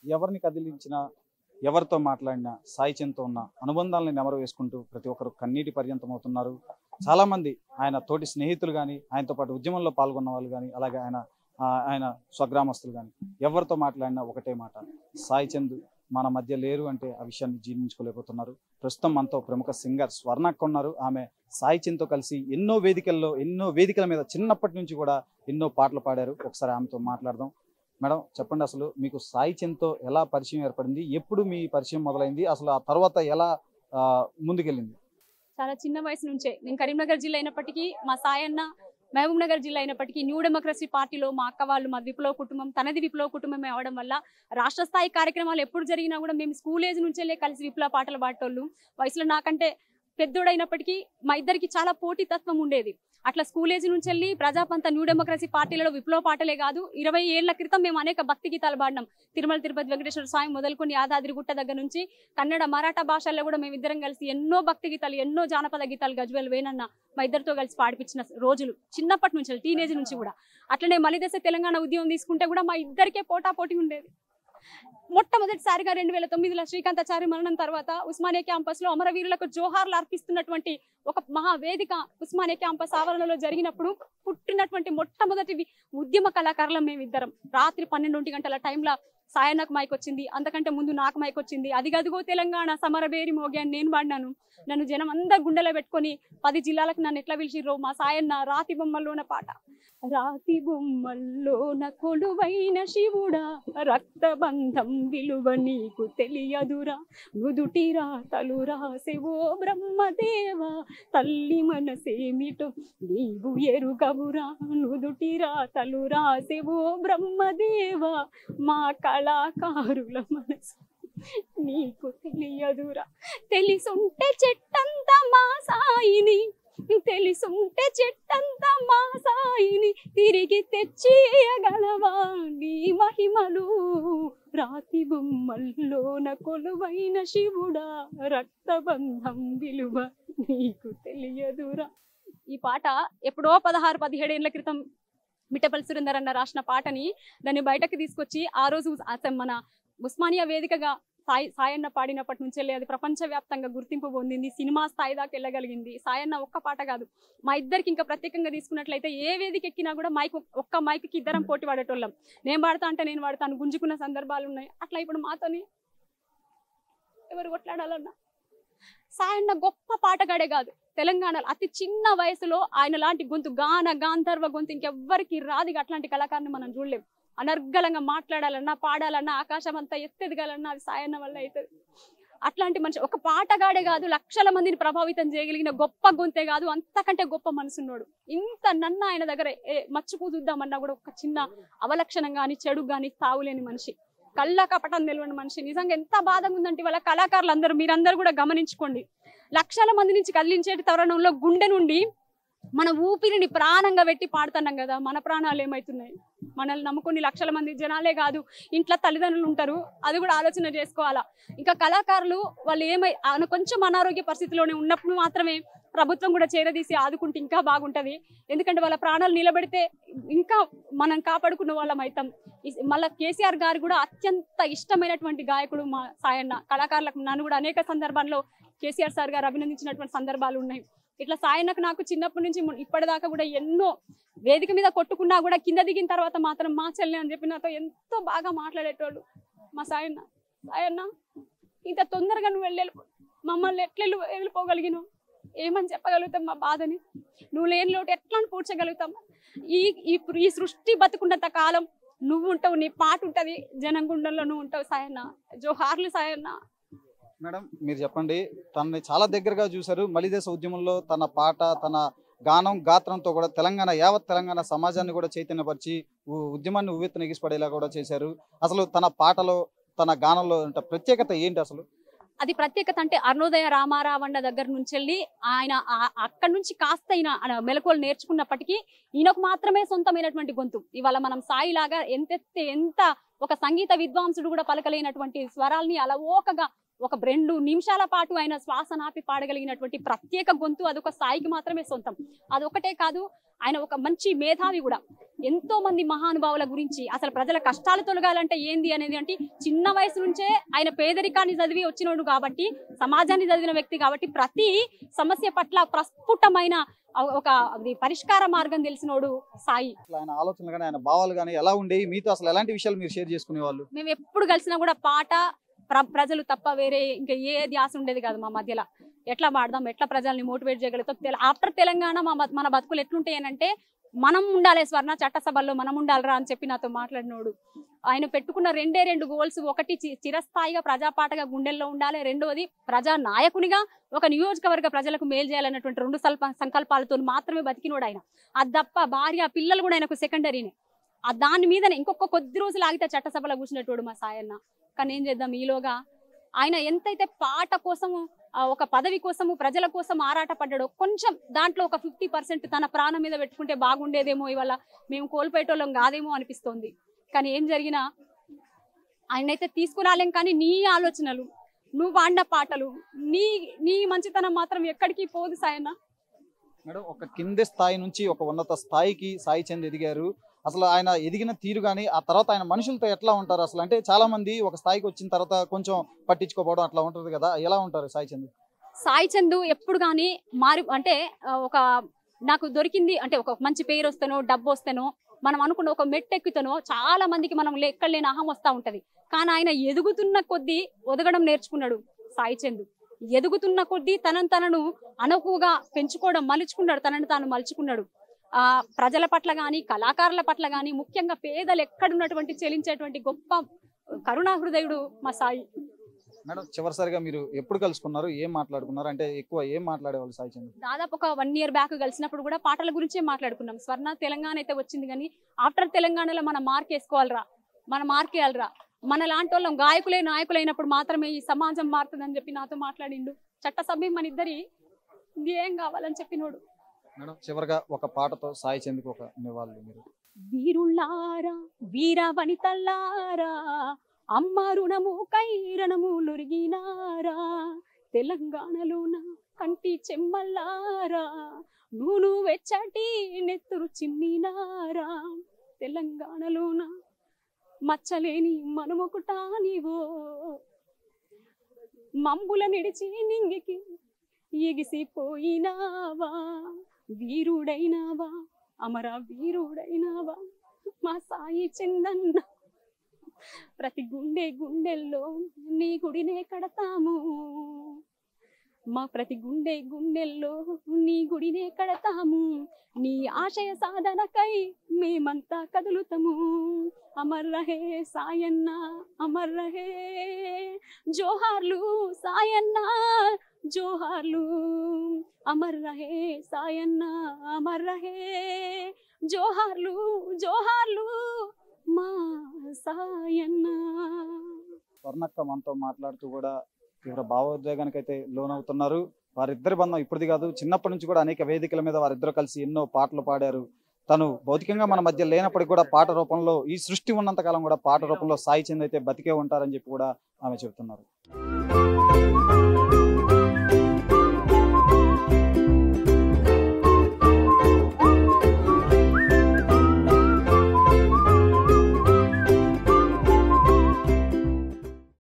ఎవరిని కదిలించినా ఎవరితో మాట్లాడినా సాయి చంద్తో ఉన్న అనుబంధాలను నెమరు వేసుకుంటూ ప్రతి ఒక్కరు కన్నీటి పర్యంతం అవుతున్నారు చాలా మంది ఆయన తోటి స్నేహితులు కానీ ఆయనతో పాటు ఉద్యమంలో పాల్గొన్న వాళ్ళు కానీ అలాగే ఆయన ఆ, ఆయన స్వగ్రామస్తులు కానీ ఎవరితో మాట్లాడినా ఒకటే మాట సాయి చంద్ మన మధ్య లేరు అంటే ఆ విషయాన్ని జీర్ణించుకోలేకపోతున్నారు ప్రస్తుతం మనతో ప్రముఖ సింగర్ స్వర్ణక్క ఉన్నారు ఆమె సాయి చంద్తో కలిసి ఎన్నో వేదికల్లో ఎన్నో వేదికల మీద చిన్నప్పటి నుంచి కూడా ఎన్నో పాటలు పాడారు ఒకసారి ఆమెతో మాట్లాడదాం మేడం చెప్పండి అసలు మీకు సాయి చంద్తో ఎలా పరిచయం ఏర్పడింది ఎప్పుడు మీ పరిచయం మొదలైంది అసలు ఆ తర్వాత ఎలా ఆ, ముందుకెళ్ళింది చాలా చిన్న వయసు నుంచే నేను కరీంనగర్ జిల్లా అయినప్పటికీ మా సాయన్న మహబూబ్ నగర్ జిల్లా అయినప్పటికీ న్యూ డెమోక్రసీ పార్టీలో మా అక్క వాళ్ళు మా విప్లవ కుటుంబం తనది విప్లవ కుటుంబం అవడం వల్ల రాష్ట్ర స్థాయి కార్యక్రమాలు ఎప్పుడు జరిగినా కూడా మేము స్కూల్ ఏజ్ నుంచే కలిసి విప్లవ పాటలు పాడేటోళ్ళు వయసులో నాకంటే పెద్దోడైనప్పటికీ మా ఇద్దరికి చాలా పోటీతత్వం ఉండేది అట్లా స్కూల్ ఏజ్ నుంచి వెళ్ళి ప్రజాపంత న్యూ డెమోక్రసీ పార్టీలలో విప్లవ పాటలే కాదు ఇరవై ఏళ్ల క్రితం మేము అనేక భక్తి గీతాలు పాడినాం తిరుమల తిరుపతి వెంకటేశ్వర స్వామి మొదలుకొని యాదాద్రి గుట్ట దగ్గర నుంచి కన్నడ మరాఠా భాషల్లో కూడా మేము ఇద్దరం కలిసి ఎన్నో భక్తి గీతాలు ఎన్నో జానపద గీతాలు గజ్వేల్ వేనన్న మా ఇద్దరితో కలిసి పాడిపించిన రోజులు చిన్నప్పటి నుంచి టీనేజ్ నుంచి కూడా అట్లనే మలిదశ తెలంగాణ ఉద్యమం తీసుకుంటే కూడా మా ఇద్దరికే పోటా పోటీ ఉండేది మొట్టమొదటిసారిగా రెండు వేల తొమ్మిదిలో శ్రీకాంతాచారి మరణం తర్వాత ఉస్మానియా క్యాంపస్ లో అమరవీరులకు జోహార్లు అర్పిస్తున్నటువంటి ఒక మహావేదిక ఉస్మానియా క్యాంపస్ ఆవరణలో జరిగినప్పుడు పుట్టినటువంటి మొట్టమొదటి వి- ఉద్యమ కళాకారులం మేమిద్దరం రాత్రి పన్నెండు గంటల టైంలో సాయన్నకు మైక్ వచ్చింది అంతకంటే ముందు నాకు మైక్ వచ్చింది అది గదిగో తెలంగాణ సమరబేరి మోగి అని నేను పాడినాను నన్ను జనం అందరు గుండెలో పెట్టుకొని పది జిల్లాలకు నన్ను ఎట్లా పిలిచిర్రో మా సాయన్న రాతి బొమ్మల్లోన పాట రాతి బొమ్మల్లోన కొలువైన శివుడా రక్తబంధం విలువ నీకు తెలియదురా నుదుటిరా తలు రాసెవో బ్రహ్మదేవా తల్లి మనసేమిటో నీవు ఎరుగవురా నుదుటిరా తలు రాసెవో బ్రహ్మదేవా మా కళాకారుల మనసు నీకు తెలియదురా తెలిసుంటే చెట్టంతా మా సాయిని తెలిసుంటే చెట్టంతా మా సాయిని తిరిగి తెచ్చియగలవా నీ మహిమలు రాతి బొమ్మల్లోన కొలువైన శివుడా రక్తబంధం విలువ నీకు తెలియదురా ఈ పాట ఎప్పుడో పదహారు పదిహేడేళ్ల క్రితం మిట్టపల్లి సురేందర్ అన్న రాసిన పాటని దాన్ని బయటకు తీసుకొచ్చి ఆ రోజు అసలు మన ఉస్మానియా వేదికగా సాయి సాయన్న పాడినప్పటి నుంచి వెళ్ళి అది ప్రపంచవ్యాప్తంగా గుర్తింపు పొందింది సినిమా స్థాయి దాకా వెళ్ళగలిగింది సాయన్న ఒక్క పాట కాదు మా ఇద్దరికి ఇంకా ప్రత్యేకంగా తీసుకున్నట్లయితే ఏ వేదిక ఎక్కినా కూడా మైక్ ఒక్క మైక్కి ఇద్దరం పోటీ పడేటోళ్ళం నేను పాడతా అంటే నేను పాడతాను గుంజుకున్న సందర్భాలు ఉన్నాయి అట్లా ఇప్పుడు మాతోని ఎవరు కొట్లాడాలన్నా సాయన్న గొప్ప పాటగాడే కాదు తెలంగాణలో అతి చిన్న వయసులో ఆయన లాంటి గొంతు గాన గాంధర్వ గొంతు ఇంకెవ్వరికి రాదు ఇక అట్లాంటి కళాకారుని మనం చూడలేం అనర్గళంగా మాట్లాడాలన్నా పాడాలన్నా ఆకాశం అంతా ఎత్తెదగాలన్నా అది సాయన్న వల్ల అవుతుంది అట్లాంటి మనిషి ఒక పాటగాడే కాదు లక్షల మందిని ప్రభావితం చేయగలిగిన గొప్ప గొంతే కాదు అంతకంటే గొప్ప మనసున్నాడు ఇంత నన్న ఆయన దగ్గర ఏ మచ్చుకు చూద్దామన్నా కూడా ఒక చిన్న అవలక్షణం గాని చెడు గాని తావులేని మనిషి కళ్ళ కపటం తెలియని మనిషి నిజంగా ఎంత బాధగా ఉందంటే వాళ్ళ కళాకారులు అందరూ మీరందరూ కూడా గమనించుకోండి లక్షల మంది నుంచి కదిలించేటి తరుణంలో గుండె నుండి మన ఊపిరిని ప్రాణంగా పెట్టి పాడుతున్నాం కదా మన ప్రాణాలు ఏమవుతున్నాయి మనల్ని నమ్ముకొని లక్షల మంది జనాలే కాదు ఇంట్లో తల్లిదండ్రులు ఉంటారు అది కూడా ఆలోచన చేసుకోవాలా ఇంకా కళాకారులు వాళ్ళు ఏమై ఆయన కొంచెం అనారోగ్య పరిస్థితిలోనే ఉన్నప్పుడు మాత్రమే ప్రభుత్వం కూడా చేరదీసి ఆదుకుంటే ఇంకా బాగుంటది ఎందుకంటే వాళ్ళ ప్రాణాలు నిలబెడితే ఇంకా మనం కాపాడుకున్న వాళ్ళం అవుతాం ఈ- మళ్ళా కేసీఆర్ గారు కూడా అత్యంత ఇష్టమైనటువంటి గాయకుడు మా సాయన్న కళాకారులకు నన్ను కూడా అనేక సందర్భాల్లో కేసీఆర్ సార్ గారు అభినందించినటువంటి సందర్భాలు ఉన్నాయి ఇట్లా సాయన్నకు నాకు చిన్నప్పటి నుంచి ము- ఇప్పటిదాకా కూడా ఎన్నో వేదిక మీద కొట్టుకున్నా కూడా కింద దిగిన తర్వాత మాత్రం మా చెల్లి అని చెప్పి నాతో ఎంతో బాగా మాట్లాడేటోళ్ళు మా సాయన్న సాయన్న ఇంత తొందరగా నువ్వు వెళ్ళి మమ్మల్ని ఎట్లా వెళ్ళి- వెళ్ళిపోగలిగినావు ఏమని చెప్పగలుగుతాం మా బాధని నువ్వు లేని లోటు ఎట్లా అని పూడ్చగలుగుతాం ఈ ఈ ఈ సృష్టి బతుకున్నంత కాలం నువ్వు ఉంటావు నీ పాట ఉంటది జనం గుండెల్లో నువ్వు ఉంటావు సాయన్న జోహార్లు సాయన్న మేడం మీరు చెప్పండి తనని చాలా దగ్గరగా చూశారు మలిదేశ ఉద్యమంలో తన పాట తన గానం గాత్రంతో కూడా తెలంగాణ యావత్ తెలంగాణ సమాజాన్ని కూడా చైతన్యపరిచి ఉ- ఉద్యమాన్ని ఉవ్వెత్తున ఎగిసిపడేలా కూడా చేశారు అసలు తన పాటలో తన గానంలో అంటే ప్రత్యేకత ఏంటి అసలు అది ప్రత్యేకత అంటే అరుణోదయ రామారావణ దగ్గర నుంచి వెళ్ళి ఆయన ఆ- అక్కడి నుంచి కాస్త ఈయన ఆయన మెలకువలు నేర్చుకున్నప్పటికీ ఈయనకు మాత్రమే సొంతమైనటువంటి గొంతు ఇవాళ మనం సాయిలాగా ఎంతెత్తే ఎంత ఒక సంగీత విద్వాంసుడు కూడా పలకలేనటువంటి స్వరాల్ని అలవోకగా ఒక రెండు నిమిషాల పాటు ఆయన శ్వాస నాపి పాడగలిగినటువంటి ప్రత్యేక గొంతు అదొక స్థాయికి మాత్రమే సొంతం అదొకటే కాదు ఆయన ఒక మంచి మేధావి కూడా ఎంతో మంది మహానుభావుల గురించి అసలు ప్రజల కష్టాలు తొలగాలంటే ఏంది అనేది అంటే చిన్న వయసు నుంచే ఆయన పేదరికాన్ని చదివి వచ్చినోడు కాబట్టి సమాజాన్ని చదివిన వ్యక్తి కాబట్టి ప్రతి సమస్య పట్ల ప్రస్ఫుటమైన ఒక అది పరిష్కార మార్గం తెలిసినోడు సాయి అసలు ఆయన ఆలోచనలు కానీ ఆయన భావాలు కానీ ఎలా ఉండేవి మీతో అసలు ఎలాంటి విషయాలు మీరు షేర్ చేసుకునే వాళ్ళు మేము ఎప్పుడు కలిసినా కూడా పాట ప్ర- ప్రజలు తప్ప వేరే ఇంకా ఏ ధ్యాస ఉండేది కాదు మా మధ్యలో ఎట్లా పాడదాం ఎట్లా ప్రజల్ని మోటివేట్ చేయగలుగుతాం ఆఫ్టర్ తెలంగాణ మా మత్- మన బతుకులు ఎట్లుంటాయి అని అంటే మనం ఉండాలి స్వర్ణ చట్టసభల్లో మనం ఉండాలిరా అని చెప్పి నాతో మాట్లాడినోడు ఆయన పెట్టుకున్న రెండే రెండు గోల్స్ ఒకటి చి- చిరస్థాయిగా ప్రజాపాటగా గుండెల్లో ఉండాలి రెండవది ప్రజా నాయకునిగా ఒక నియోజకవర్గ ప్రజలకు మేలు చేయాలన్నటువంటి రెండు సల్ప సంకల్పాలతో మాత్రమే బతికినోడు ఆయన అది తప్ప భార్య పిల్లలు కూడా ఆయనకు సెకండరీనే ఆ దాని మీదనే ఇంకొక కొద్ది రోజులు ఆగితే చట్టసభలో కూర్చున్నట్టు మా సాయన్న కానీ ఏం చేద్దాం ఈలోగా ఆయన ఎంతైతే పాట కోసము ఆ, ఒక పదవి కోసము ప్రజల కోసం ఆరాట పడ్డాడో కొంచెం దాంట్లో ఒక ఫిఫ్టీ పర్సెంట్ తన ప్రాణం మీద పెట్టుకుంటే బాగుండేదేమో ఇవాళ మేము కోల్పోయేటోళ్ళం కాదేమో అనిపిస్తోంది కానీ ఏం జరిగినా ఆయనైతే తీసుకురాలేం కానీ నీ ఆలోచనలు నువ్వు వాడిన పాటలు నీ నీ మంచితనం మాత్రం ఎక్కడికి పోదు సాయన్న మేడం ఒక కింది స్థాయి నుంచి ఒక ఉన్నత స్థాయికి సాయి చంద్ ఎదిగారు అసలు ఆయన ఎదిగిన తీరు కానీ ఆ తర్వాత ఆయన మనుషులతో ఎట్లా ఉంటారు అసలు అంటే చాలా మంది ఒక స్థాయికి వచ్చిన తర్వాత కొంచెం పట్టించుకోపోవడం అట్లా ఉంటుంది కదా ఎలా ఉంటారు సాయి చంద్ సాయి చందు ఎప్పుడు కానీ మారి అంటే ఆ, ఒక నాకు దొరికింది అంటే ఒక మంచి పేరు వస్తానో డబ్బు వస్తానో మనం అనుకున్న ఒక మెట్టు ఎక్కుతానో చాలా మందికి మనం లెక్క లేని అహం వస్తూ ఉంటది కానీ ఆయన ఎదుగుతున్న కొద్దీ ఒదగడం నేర్చుకున్నాడు సాయి చందు ఎదుగుతున్న కొద్దీ తనను తనను అనుకువగా పెంచుకోవడం మలుచుకున్నాడు తనను తాను మలుచుకున్నాడు ఆ ప్రజల పట్ల కానీ కళాకారుల పట్ల కానీ ముఖ్యంగా పేదలు ఎక్కడున్నటువంటి చెలించేటువంటి గొప్ప కరుణా హృదయుడు మా సాయి మేడం చివరిసారిగా మీరు ఎప్పుడు కలుసుకున్నారు ఏం మాట్లాడుకున్నారు అంటే ఎక్కువ ఏం మాట్లాడేవాళ్ళు సాయి చంద్ దాదాపు ఒక వన్ ఇయర్ బ్యాక్ కలిసినప్పుడు కూడా పాటల గురించే మాట్లాడుకున్నాం స్వర్ణ తెలంగాణ అయితే వచ్చింది కానీ ఆఫ్టర్ తెలంగాణలో మనం మార్క్ వేసుకోవాలిరా మన మార్క్ వేయాలిరా మన లాంటి వాళ్ళం గాయకులే నాయకులైనప్పుడు మాత్రమే ఈ సమాజం మారుతుందని చెప్పి నాతో మాట్లాడిండు చట్టసభ్య మన ఇద్దరి ఏం కావాలని చెప్పినోడు మేడం చివరిగా ఒక పాటతో సాయి చంద్కి ఒక నివాళులు మీరు వీరుల్లారా వీర వనితల్లారా అమ్మ రుణము కైరణము లొరిగినారా తెలంగాణలోన కంటి చెమ్మల్లారా నూను వెచ్చటి నెత్తురు చిమ్మినారా తెలంగాణలోన మచ్చలేని మనుమకుటానివో మంబుల నిడిచి నింగికి ఎగిసిపోయినావా వీరుడైనావా అమర వీరుడైనావా మా సాయి చందన్న ప్రతి గుండె గుండెల్లో నీ గుడినే కడతాము మా ప్రతి గుండె గుండెల్లో నీ గుడినే కడతాము నీ ఆశయ సాధనకై మేమంతా కదులుతాము అమర్ రహే సాయన్న అమర్ రహే జోహార్లు సాయన్న జోహార్లు అమర్ రహే సాయన్న అమర్ రహే జోహార్లు జోహార్లు మా సాయన్న స్వర్ణక్క మనతో మాట్లాడుతూ కూడా తీవ్ర భావోద్వేగానికి అయితే లోనవుతున్నారు వారిద్దరి బంధం ఇప్పటిది కాదు చిన్నప్పటి నుంచి కూడా అనేక వేదికల మీద వారిద్దరు కలిసి ఎన్నో పాటలు పాడారు తను భౌతికంగా మన మధ్య లేనప్పటికీ కూడా పాట రూపంలో ఈ సృష్టి ఉన్నంత కాలం కూడా పాట రూపంలో సాయి చంద్ అయితే బతికే ఉంటారని చెప్పి కూడా ఆమె చెబుతున్నారు